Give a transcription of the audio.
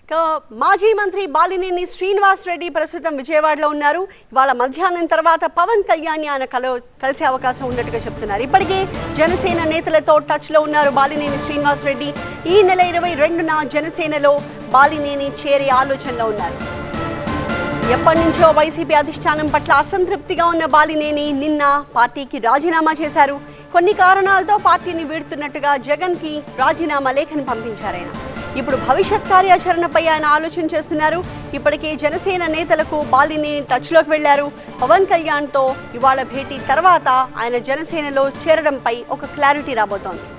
ఇక మాజీ మంత్రి బాలినేని శ్రీనివాస్ రెడ్డి ప్రస్తుతం విజయవాడలో ఉన్నారు ఇవాళ మధ్యాహ్నం తర్వాత పవన్ కళ్యాణ్ ఆయన కల కలిసే అవకాశం ఉన్నట్టుగా చెప్తున్నారు ఇప్పటికే జనసేన నేతలతో టచ్లో ఉన్నారు బాలినేని శ్రీనివాస్ రెడ్డి ఈ నెల ఇరవై రెండున జనసేనలో బాలినేని చేరే ఆలోచనలో ఉన్నారు ఎప్పటి నుంచో వైసీపీ అధిష్టానం పట్ల అసంతృప్తిగా ఉన్న బాలినేని నిన్న పార్టీకి రాజీనామా చేశారు కొన్ని కారణాలతో పార్టీని వీడుతున్నట్టుగా జగన్ కి రాజీనామా లేఖని పంపించారు ఆయన ఇప్పుడు భవిష్యత్ కార్యాచరణపై ఆయన ఆలోచన చేస్తున్నారు ఇప్పటికే జనసేన నేతలకు బాలినేని టచ్లోకి వెళ్లారు పవన్ కళ్యాణ్తో ఇవాళ భేటీ తర్వాత ఆయన జనసేనలో చేరడంపై ఒక క్లారిటీ రాబోతోంది